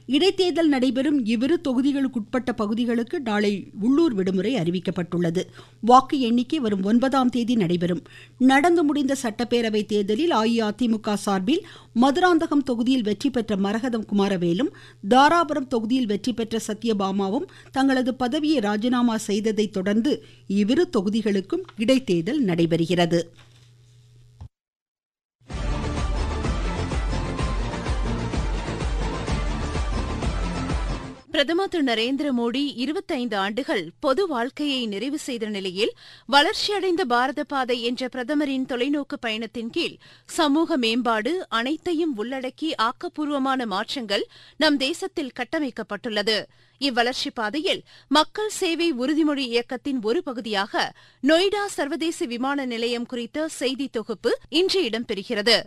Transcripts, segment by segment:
இடைத்தேர்தல் நடைபெறும் இவ்விரு தொகுதிகளுக்குட்பட்ட பகுதிகளுக்கு நாளை உள்ளூர் விடுமுறை அறிவிக்கப்பட்டுள்ளது வாக்கு எண்ணிக்கை வரும் ஒன்பதாம் தேதி நடைபெறும் நடந்து முடிந்த சட்டப்பேரவை தேர்தலில் அஇஅதிமுக சார்பில் மதுராந்தகம் தொகுதியில் வெற்றி பெற்ற மரகதம் குமாரவேலும் தாராபுரம் தொகுதியில் வெற்றி பெற்ற சத்யபாமாவும் தங்களது பதவியை ராஜினாமா செய்ததை தொடர்ந்து இவ்விரு தொகுதிகளுக்கும் இடைத்தேர்தல் நடைபெறுகிறது பிரதமர் திரு நரேந்திர மோடி இருபத்தைந்து ஆண்டுகள் பொது வாழ்க்கையை நிறைவு செய்த நிலையில் வளர்ச்சியடைந்த பாரத பாதை என்ற பிரதமரின் தொலைநோக்கு பயணத்தின் கீழ் சமூக மேம்பாடு அனைத்தையும் உள்ளடக்கி ஆக்கப்பூர்வமான மாற்றங்கள் நம் தேசத்தில் கட்டமைக்கப்பட்டுள்ளது இவ்வளர்ச்சி பாதையில் மக்கள் சேவை உறுதிமொழி இயக்கத்தின் ஒரு பகுதியாக நொய்டா சர்வதேச விமான நிலையம் குறித்த செய்தி தொகுப்பு இன்று இடம்பெறுகிறது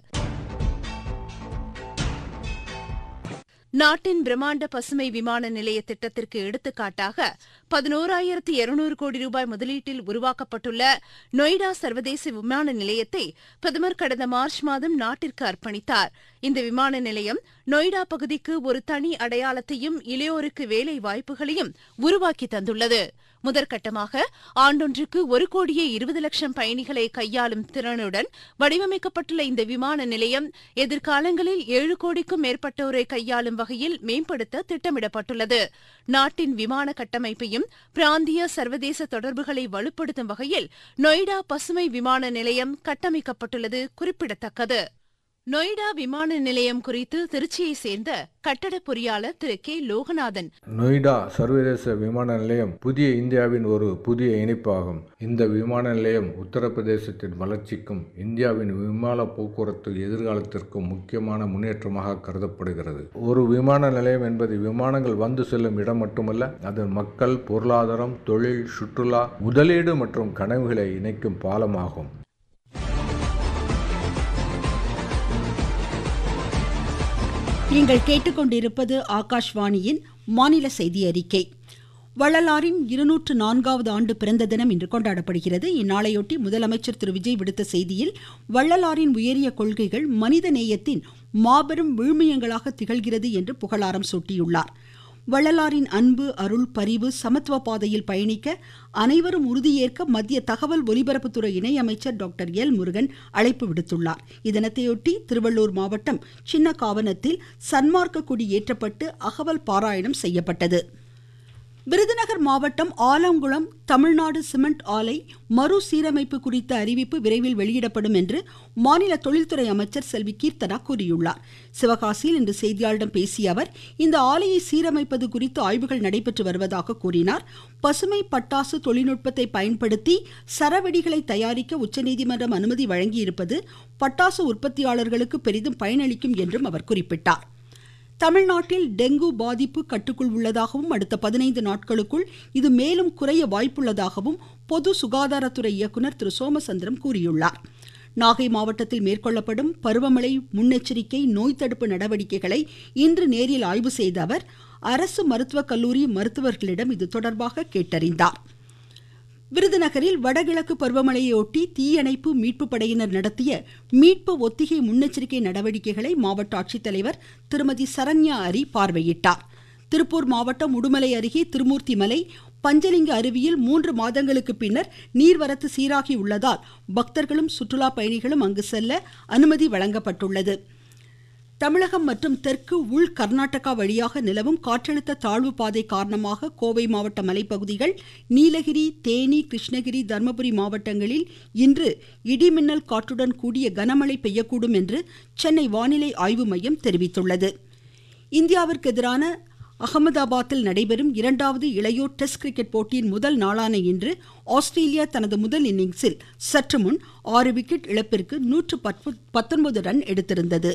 நாட்டின் பிரம்மாண்ட பசுமை விமான நிலைய திட்டத்திற்கு எடுத்துக்காட்டாக பதினோராயிரத்து இருநூறு கோடி ரூபாய் முதலீட்டில் உருவாக்கப்பட்டுள்ள நொய்டா சர்வதேச விமான நிலையத்தை பிரதமர் கடந்த மார்ச் மாதம் நாட்டிற்கு அர்ப்பணித்தார் இந்த விமான நிலையம் நொய்டா பகுதிக்கு ஒரு தனி அடையாளத்தையும் இளையோருக்கு வேலை வாய்ப்புகளையும் உருவாக்கி தந்துள்ளது முதற்கட்டமாக ஆண்டொன்றுக்கு ஒரு கோடியே இருபது லட்சம் பயணிகளை கையாளும் திறனுடன் வடிவமைக்கப்பட்டுள்ள இந்த விமான நிலையம் எதிர்காலங்களில் ஏழு கோடிக்கும் மேற்பட்டோரை கையாளும் வகையில் மேம்படுத்த திட்டமிடப்பட்டுள்ளது நாட்டின் விமான கட்டமைப்பையும் பிராந்திய சர்வதேச தொடர்புகளை வலுப்படுத்தும் வகையில் நொய்டா பசுமை விமான நிலையம் கட்டமைக்கப்பட்டுள்ளது குறிப்பிடத்தக்கது நொய்டா விமான நிலையம் குறித்து திருச்சியை சேர்ந்த கட்டட பொறியாளர் திரு கே லோகநாதன் நொய்டா சர்வதேச விமான நிலையம் புதிய இந்தியாவின் ஒரு புதிய இணைப்பாகும் இந்த விமான நிலையம் உத்தரப்பிரதேசத்தின் வளர்ச்சிக்கும் இந்தியாவின் விமான போக்குவரத்து எதிர்காலத்திற்கும் முக்கியமான முன்னேற்றமாக கருதப்படுகிறது ஒரு விமான நிலையம் என்பது விமானங்கள் வந்து செல்லும் இடம் மட்டுமல்ல அது மக்கள் பொருளாதாரம் தொழில் சுற்றுலா முதலீடு மற்றும் கனவுகளை இணைக்கும் பாலமாகும் நீங்கள் கேட்டுக்கொண்டிருப்பது ஆகாஷ்வாணியின் மாநில செய்தி அறிக்கை வள்ளலாரின் இருநூற்று நான்காவது ஆண்டு பிறந்த தினம் இன்று கொண்டாடப்படுகிறது இந்நாளையொட்டி முதலமைச்சர் திரு விஜய் விடுத்த செய்தியில் வள்ளலாரின் உயரிய கொள்கைகள் மனித நேயத்தின் மாபெரும் விழுமியங்களாக திகழ்கிறது என்று புகழாரம் சூட்டியுள்ளார் வள்ளலாரின் அன்பு அருள் பரிவு சமத்துவ பாதையில் பயணிக்க அனைவரும் உறுதியேற்க மத்திய தகவல் ஒலிபரப்புத்துறை இணையமைச்சர் டாக்டர் எல் முருகன் அழைப்பு விடுத்துள்ளார் இதனத்தையொட்டி திருவள்ளூர் மாவட்டம் சின்ன காவனத்தில் சன்மார்க்க கொடி ஏற்றப்பட்டு அகவல் பாராயணம் செய்யப்பட்டது விருதுநகர் மாவட்டம் ஆலங்குளம் தமிழ்நாடு சிமெண்ட் ஆலை மறுசீரமைப்பு குறித்த அறிவிப்பு விரைவில் வெளியிடப்படும் என்று மாநில தொழில்துறை அமைச்சர் செல்வி கீர்த்தனா கூறியுள்ளார் சிவகாசியில் இன்று செய்தியாளரிடம் பேசிய அவர் இந்த ஆலையை சீரமைப்பது குறித்து ஆய்வுகள் நடைபெற்று வருவதாக கூறினார் பசுமை பட்டாசு தொழில்நுட்பத்தை பயன்படுத்தி சரவெடிகளை தயாரிக்க உச்சநீதிமன்றம் அனுமதி வழங்கியிருப்பது பட்டாசு உற்பத்தியாளர்களுக்கு பெரிதும் பயனளிக்கும் என்றும் அவர் குறிப்பிட்டார் தமிழ்நாட்டில் டெங்கு பாதிப்பு கட்டுக்குள் உள்ளதாகவும் அடுத்த பதினைந்து நாட்களுக்குள் இது மேலும் குறைய வாய்ப்புள்ளதாகவும் பொது சுகாதாரத்துறை இயக்குநர் திரு சோமசந்திரம் கூறியுள்ளார் நாகை மாவட்டத்தில் மேற்கொள்ளப்படும் பருவமழை முன்னெச்சரிக்கை நோய் தடுப்பு நடவடிக்கைகளை இன்று நேரில் ஆய்வு செய்த அவர் அரசு மருத்துவக் கல்லூரி மருத்துவர்களிடம் இது தொடர்பாக கேட்டறிந்தார் விருதுநகரில் வடகிழக்கு பருவமழையொட்டி தீயணைப்பு மீட்பு படையினர் நடத்திய மீட்பு ஒத்திகை முன்னெச்சரிக்கை நடவடிக்கைகளை மாவட்ட ஆட்சித்தலைவர் திருமதி சரண்யா அரி பார்வையிட்டார் திருப்பூர் மாவட்டம் உடுமலை அருகே திருமூர்த்தி மலை பஞ்சலிங்க அருவியில் மூன்று மாதங்களுக்கு பின்னர் நீர்வரத்து சீராகி உள்ளதால் பக்தர்களும் சுற்றுலா பயணிகளும் அங்கு செல்ல அனுமதி வழங்கப்பட்டுள்ளது தமிழகம் மற்றும் தெற்கு உள் கர்நாடகா வழியாக நிலவும் காற்றழுத்த தாழ்வு பாதை காரணமாக கோவை மாவட்ட மலைப்பகுதிகள் நீலகிரி தேனி கிருஷ்ணகிரி தருமபுரி மாவட்டங்களில் இன்று இடிமின்னல் காற்றுடன் கூடிய கனமழை பெய்யக்கூடும் என்று சென்னை வானிலை ஆய்வு மையம் தெரிவித்துள்ளது இந்தியாவிற்கு எதிரான அகமதாபாத்தில் நடைபெறும் இரண்டாவது இளையோர் டெஸ்ட் கிரிக்கெட் போட்டியின் முதல் நாளான இன்று ஆஸ்திரேலியா தனது முதல் இன்னிங்ஸில் சற்று முன் ஆறு விக்கெட் இழப்பிற்கு நூற்று பத்தொன்பது ரன் எடுத்திருந்தது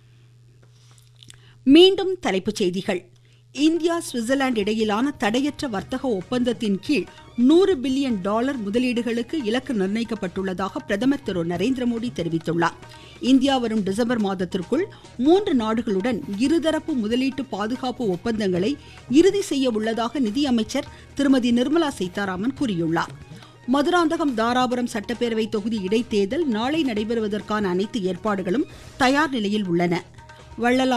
மீண்டும் தலைப்புச் செய்திகள் இந்தியா சுவிட்சர்லாந்து இடையிலான தடையற்ற வர்த்தக ஒப்பந்தத்தின் கீழ் நூறு பில்லியன் டாலர் முதலீடுகளுக்கு இலக்கு நிர்ணயிக்கப்பட்டுள்ளதாக பிரதமர் திரு நரேந்திர மோடி தெரிவித்துள்ளார் இந்தியா வரும் டிசம்பர் மாதத்திற்குள் மூன்று நாடுகளுடன் இருதரப்பு முதலீட்டு பாதுகாப்பு ஒப்பந்தங்களை இறுதி செய்ய உள்ளதாக நிதியமைச்சர் திருமதி நிர்மலா சீதாராமன் கூறியுள்ளார் மதுராந்தகம் தாராபுரம் சட்டப்பேரவை தொகுதி இடைத்தேர்தல் நாளை நடைபெறுவதற்கான அனைத்து ஏற்பாடுகளும் தயார் நிலையில் உள்ளன வள்ளலார்